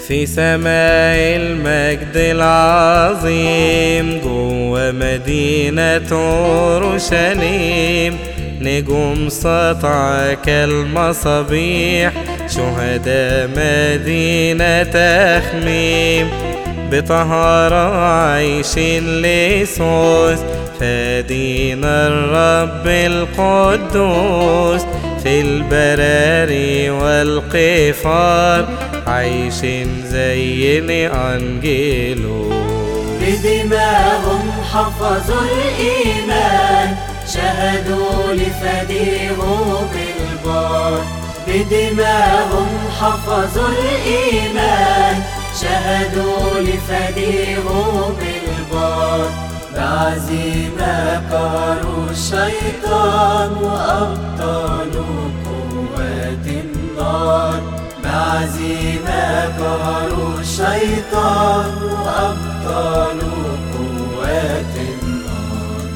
في سماء المجد العظيم جوا مدينة أورشليم نجوم سطع كالمصابيح شهداء مدينة تخميم بطهارة عايشين لسوس فدينا الرب القدوس في البراري والقفار عايشين زي أنجيلو بدماهم حفظوا الإيمان شهدوا لفديهم بالبار بدماهم حفظوا الإيمان شهدوا لفديهم بالبار بعزيمة قهروا الشيطان وأبطلوا قوات النار بعزيمة قهروا الشيطان وأبطلوا قوات النار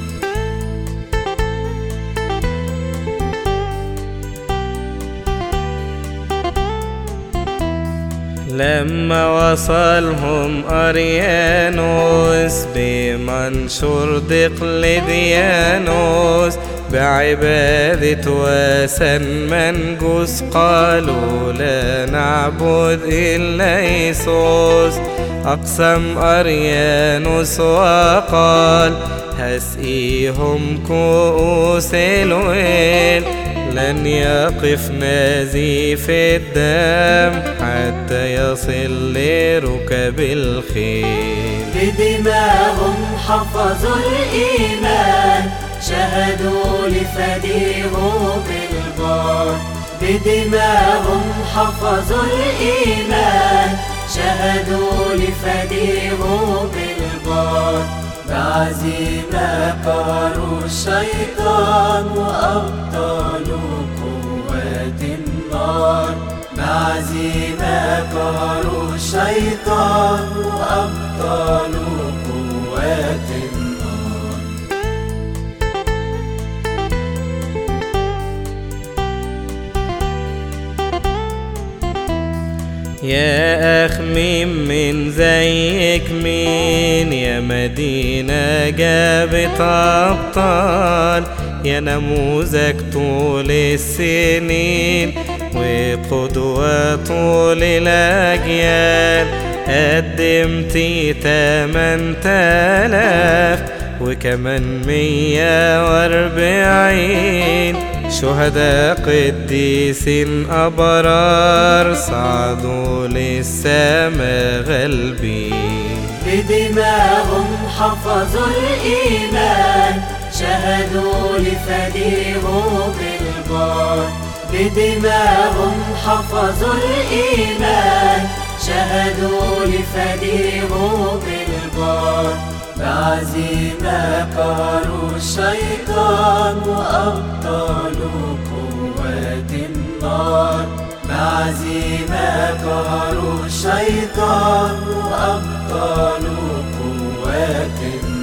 لما وصلهم أريانوس بمنشور دقلديانوس بعبادة وثن منجوس قالوا لا نعبد إلا يسوس أقسم أريانوس وقال هسقيهم كؤوس الويل لن يقف نزيف الدم حتى يصل لركب الخيل بدماهم حفظوا الإيمان شهدوا لفديهم بالبار بدماهم حفظوا الإيمان شهدوا لفديهم بالبار بعزيمة قهروا الشيطان وأبطلوا قوات النار بعزيمة قهروا الشيطان وأبطلوا قوات النار يا أخ مين من زيك مين يا مدينة جابت أبطال يا نموذج طول السنين وقدوة طول الأجيال قدمتي تمن تلاف وكمان مية واربعين شهداء قديسين أبرار صعدوا للسما غالبين بدماهم حفظوا الإيمان شهدوا لفديهم بالبار بدماهم حفظوا الإيمان شهدوا لفديهم بالبار بعزيمة قهروا الشيطان وأبطلوا قوات النار بعزيمة قهروا الشيطان وأبطلوا قوات النار